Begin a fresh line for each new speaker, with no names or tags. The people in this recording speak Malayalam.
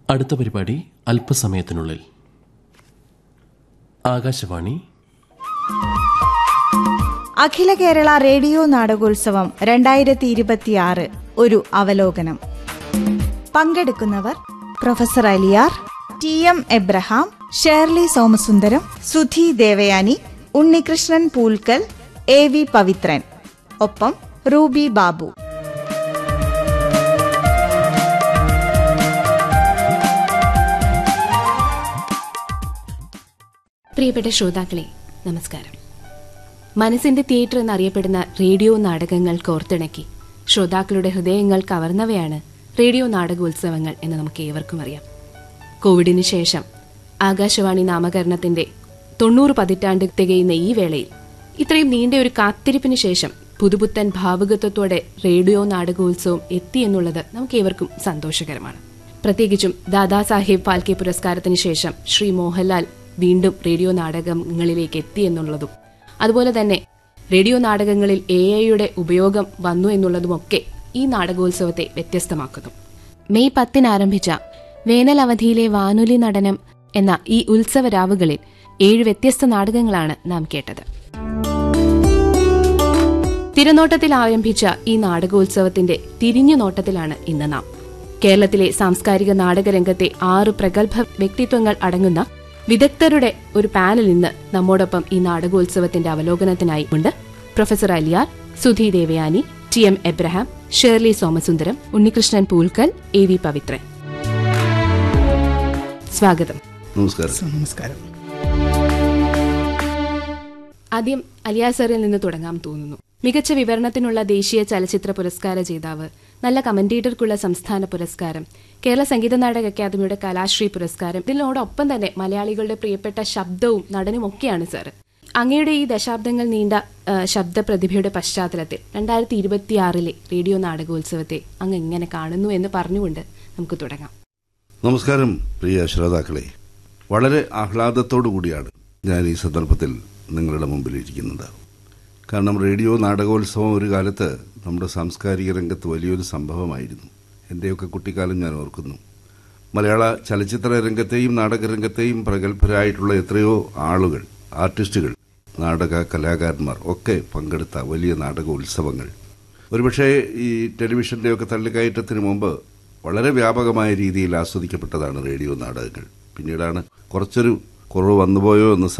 അടുത്ത പരിപാടി അല്പസമയത്തിനുള്ളിൽ ആകാശവാണി
അഖില കേരള റേഡിയോ നാടകോത്സവം രണ്ടായിരത്തി ഇരുപത്തിയാറ് ഒരു അവലോകനം പങ്കെടുക്കുന്നവർ professor Aliyar T M Abraham Shirley Somasundaram Sudhi Devayani Unnikrishnan Poolkkal A V Pavithran ഒപ്പം റൂബി ബാബു
പ്രിയപ്പെട്ട ശ്രോതാക്കളെ നമസ്കാരം മനസ്സിന്റെ തിയേറ്റർ എന്നറിയപ്പെടുന്ന റേഡിയോ നാടകങ്ങൾ കോർത്തിണക്കി ശ്രോതാക്കളുടെ ഹൃദയങ്ങൾ കവർന്നവയാണ് റേഡിയോ നാടകോത്സവങ്ങൾ എന്ന് നമുക്ക് ഏവർക്കും അറിയാം കോവിഡിന് ശേഷം ആകാശവാണി നാമകരണത്തിന്റെ തൊണ്ണൂറ് പതിറ്റാണ്ട് തികയുന്ന ഈ വേളയിൽ ഇത്രയും നീണ്ട ഒരു കാത്തിരിപ്പിന് ശേഷം പുതുപുത്തൻ ഭാവുകത്വത്തോടെ റേഡിയോ നാടകോത്സവം എത്തി എന്നുള്ളത് നമുക്ക് ഏവർക്കും സന്തോഷകരമാണ് പ്രത്യേകിച്ചും ദാദാസാഹേബ് ഫാൽക്കെ പുരസ്കാരത്തിന് ശേഷം ശ്രീ മോഹൻലാൽ വീണ്ടും റേഡിയോ നാടകങ്ങളിലേക്ക് എത്തി എന്നുള്ളതും അതുപോലെ തന്നെ റേഡിയോ നാടകങ്ങളിൽ എ ഐയുടെ ഉപയോഗം വന്നു എന്നുള്ളതുമൊക്കെ ഈ നാടകോത്സവത്തെ വ്യത്യസ്തമാക്കുന്നു മെയ് പത്തിന് ആരംഭിച്ച വേനൽ അവധിയിലെ വാനൊലി നടനം എന്ന ഈ ഉത്സവരാവുകളിൽ ഏഴ് വ്യത്യസ്ത നാടകങ്ങളാണ് നാം കേട്ടത് തിരനോട്ടത്തിൽ ആരംഭിച്ച ഈ നാടകോത്സവത്തിന്റെ തിരിഞ്ഞു നോട്ടത്തിലാണ് ഇന്ന് നാം കേരളത്തിലെ സാംസ്കാരിക നാടകരംഗത്തെ ആറ് പ്രഗത്ഭ വ്യക്തിത്വങ്ങൾ അടങ്ങുന്ന വിദഗ്ധരുടെ ഒരു പാനൽ ഇന്ന് നമ്മോടൊപ്പം ഈ നാടകോത്സവത്തിന്റെ അവലോകനത്തിനായി ഉണ്ട് professor Aliyar Sudhi Devayani T M Abraham Shirley Somasundaram Unnikrishnan Poolkkal A V Pavithran സ്വാഗതം
നമസ്കാരം
നമസ്കാരം
ആദ്യം അലിയാർ സാറിൽ നിന്ന് തുടങ്ങാൻ തോന്നുന്നു മികച്ച വിവരണത്തിനുള്ള ദേശീയ ചലച്ചിത്ര പുരസ്കാര ജേതാവ് നല്ല കമന്റേറ്റർക്കുള്ള സംസ്ഥാന പുരസ്കാരം കേരള സംഗീത നാടക അക്കാദമിയുടെ കലാശ്രീ പുരസ്കാരം ഇതിനോടൊപ്പം തന്നെ മലയാളികളുടെ പ്രിയപ്പെട്ട ശബ്ദവും നടനും ഒക്കെയാണ് സാർ അങ്ങയുടെ ഈ ദശാബ്ദങ്ങൾ നീണ്ട ആ, ശബ്ദ പ്രതിഭയുടെ പശ്ചാത്തലത്തിൽ രണ്ടായിരത്തി ഇരുപത്തിയാറിലെ റേഡിയോ നാടകോത്സവത്തെ അങ്ങ് എങ്ങനെ കാണുന്നു എന്ന് പറഞ്ഞുകൊണ്ട് നമുക്ക് തുടങ്ങാം
നമസ്കാരം പ്രിയ ശ്രോതാക്കളെ വളരെ ആഹ്ലാദത്തോടു കൂടിയാണ് ഞാൻ ഈ സന്ദർഭത്തിൽ നിങ്ങളുടെ മുമ്പിൽ ഇരിക്കുന്നത് കാരണം റേഡിയോ നാടകോത്സവം ഒരു കാലത്ത് നമ്മുടെ സാംസ്കാരിക രംഗത്ത് വലിയൊരു സംഭവമായിരുന്നു എൻ്റെയൊക്കെ കുട്ടിക്കാലം ഞാൻ ഓർക്കുന്നു മലയാള ചലച്ചിത്ര രംഗത്തെയും നാടകരംഗത്തെയും പ്രഗത്ഭരായിട്ടുള്ള എത്രയോ ആളുകൾ ആർട്ടിസ്റ്റുകൾ നാടക കലാകാരന്മാർ ഒക്കെ പങ്കെടുത്ത വലിയ നാടകോത്സവങ്ങൾ ഒരുപക്ഷെ ഈ ടെലിവിഷന്റെ ഒക്കെ തള്ളിക്കയറ്റത്തിന് മുമ്പ് വളരെ വ്യാപകമായ രീതിയിൽ ആസ്വദിക്കപ്പെട്ടതാണ് റേഡിയോ നാടകങ്ങൾ പിന്നീടാണ് കുറച്ചൊരു കുറവ് വന്നുപോയോ എന്ന്